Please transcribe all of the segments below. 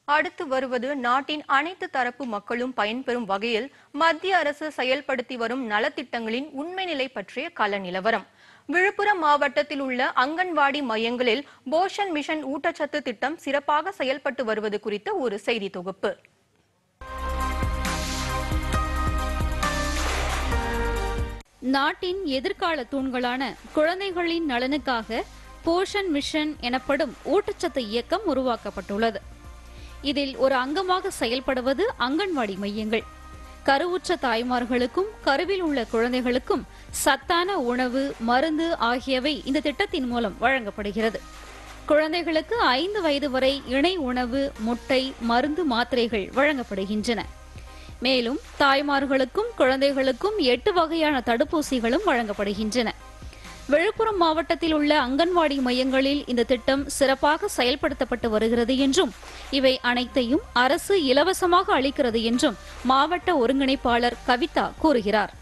அடுத்து வருவது நாட்டின் அனைத்து தரப்பு மக்களும் பயன்பெறும் வகையில் மத்திய அரசு செயல்படுத்தி வரும் நலத்திட்டங்களின் உண்மை நிலை பற்றிய கள நிலவரம் விழுப்புரம் மாவட்டத்தில் உள்ள அங்கன்வாடி மையங்களில் போஷன் மிஷன் ஊட்டச்சத்து திட்டம் சிறப்பாக செயல்பட்டு வருவது குறித்த ஒரு செய்தி தொகுப்பு நாட்டின் எதிர்கால தூண்களான குழந்தைகளின் நலனுக்காக போஷன் மிஷன் எனப்படும் ஊட்டச்சத்து இயக்கம் உருவாக்கப்பட்டுள்ளது இதில் ஒரு அங்கமாக செயல்படுவது அங்கன்வாடி மையங்கள் கருவுற்ற தாய்மார்களுக்கும் கருவில் உள்ள குழந்தைகளுக்கும் சத்தான உணவு மருந்து ஆகியவை இந்த திட்டத்தின் மூலம் வழங்கப்படுகிறது குழந்தைகளுக்கு ஐந்து வயது வரை இணை உணவு முட்டை மருந்து மாத்திரைகள் வழங்கப்படுகின்றன மேலும் தாய்மார்களுக்கும் குழந்தைகளுக்கும் எட்டு வகையான தடுப்பூசிகளும் வழங்கப்படுகின்றன விழுப்புரம் மாவட்டத்தில் உள்ள அங்கன்வாடி மையங்களில் இந்த திட்டம் சிறப்பாக செயல்படுத்தப்பட்டு வருகிறது என்றும் இவை அனைத்தையும் அரசு இலவசமாக அளிக்கிறது என்றும் மாவட்ட ஒருங்கிணைப்பாளர் கவிதா கூறுகிறார்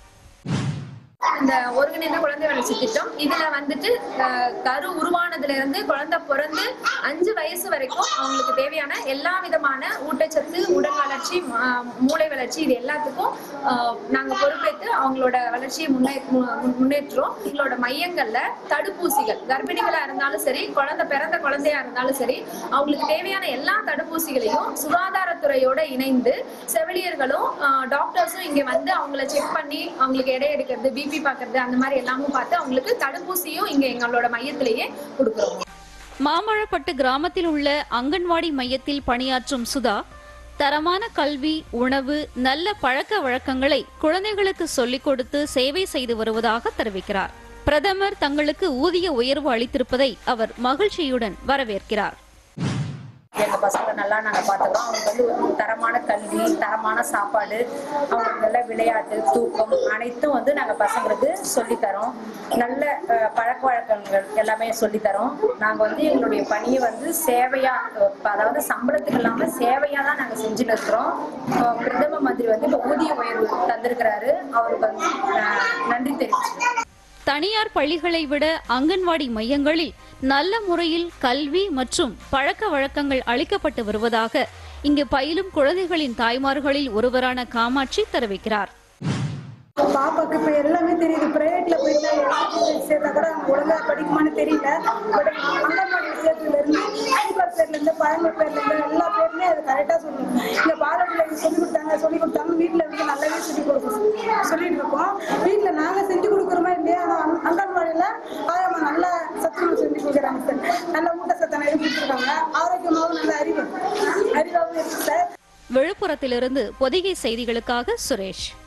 இந்த ஒருங்கிணைந்த குழந்தை வளர்ச்சி திட்டம் இதுல வந்துட்டு அஹ், கரு உருவானதுல இருந்து குழந்தை பிறந்து அஞ்சு வயசு வரைக்கும் அவங்களுக்கு தேவையான எல்லா விதமான ஊட்டச்சத்து உடல் வளர்ச்சி ம- மூளை வளர்ச்சி இது எல்லாத்துக்கும் அஹ், நாங்க பொறுப்பேற்று அவங்களோட வளர்ச்சியை முன்னே மு- முன்னேற்றுறோம் எங்களோட மையங்கள்ல தடுப்பூசிகள் கர்ப்பிணிகளா இருந்தாலும் சரி குழந்தை பிறந்த குழந்தையா இருந்தாலும் சரி அவங்களுக்கு தேவையான எல்லா தடுப்பூசிகளையும் சுகாதாரத்துறையோட இணைந்து செவிலியர்களும் அஹ், டாக்டர்ஸும் இங்க வந்து அவங்கள செக் பண்ணி அவங்களுக்கு எடை எடுக்கிறது பிபி பார்க்கறது அந்த மாதிரி எல்லாமும் பார்த்து அவங்களுக்கு தடுப்பூசியும் இங்க எங்களோட மையத்திலேயே கொடுக்குறோம் மாமழப்பட்டு கிராமத்தில் உள்ள அங்கன்வாடி மையத்தில் பணியாற்றும் சுதா தரமான கல்வி உணவு நல்ல பழக்க வழக்கங்களை குழந்தைகளுக்கு சொல்லிக் கொடுத்து சேவை செய்து வருவதாக தெரிவிக்கிறார் பிரதமர் தங்களுக்கு ஊதிய உயர்வு அளித்திருப்பதை அவர் மகிழ்ச்சியுடன் வரவேற்கிறார் எங்க பசங்களை நல்லா நாங்க பாத்துக்கிறோம் அவங்களுக்கு வந்து ஒரு தரமான கல்வி தரமான சாப்பாடு அவங்களுக்கு நல்ல விளையாட்டு தூக்கம் அனைத்தும் வந்து நாங்க பசங்களுக்கு சொல்லித் தரோம் நல்ல அஹ், பழக்க வழக்கங்கள் எல்லாமே சொல்லித் தரோம் நாங்க வந்து எங்களுடைய பணியை வந்து சேவையா அஹ், அதாவது சம்பளத்துக்கு இல்லாம சேவையா தான் நாங்க செஞ்சுட்டு இருக்கிறோம் அஹ், பிரதம மந்திரி வந்து இப்ப ஊதிய உயர்வு தந்திருக்கிறாரு அவருக்கு வந்து அஹ், நன்றி தெரிவிச்சுக்கிறேன் தனியார் பள்ளிகளை விட அங்கன்வாடி மையங்களில் நல்ல முறையில் கல்வி மற்றும் பழக்க வழக்கங்கள் அளிக்கப்பட்டு வருவதாக இங்கு பயிலும் குழந்தைகளின் தாய்மார்களில் ஒருவரான காமாட்சி தெரிவிக்கிறார் பாப்பாக்கு இப்போ எல்லாமே தெரியுது பிரைவேட்ல போயிட்டு சேர்த்தா கூட அவங்க ஒழுங்கா படிக்குமான்னு தெரியல பட் அங்கன்வாடி சேர்த்துல இருந்து சூப்பர் பேர்ல இருந்து பழங்க பேர்ல இருந்து எல்லா பேருமே அது கரெக்டா சொல்லணும் இந்த பாலத்துல சொல்லி கொடுத்தாங்க சொல்லி கொடுத்தாங்க வீட்டுல வந்து நல்லாவே சொல்லி கொடுக்க சொல்லிட்டு இருக்கோம் வீட்டுல நாங்க செஞ்சு கொடுக்குறோமா இல்லையா ஆனா அங்க- அங்கன்வாடியில ஆயாமா நல்லா சத்துணவு செஞ்சு கொடுக்குறாங்க சார் நல்ல ஊட்டச்சத்தான இது கொடுத்துருக்காங்க ஆரோக்கியமாகவும் நல்ல அறிவு அறிவாகவும் இருக்கு சார் விழுப்புரத்திலிருந்து பொதிகை செய்திகளுக்காக சுரேஷ்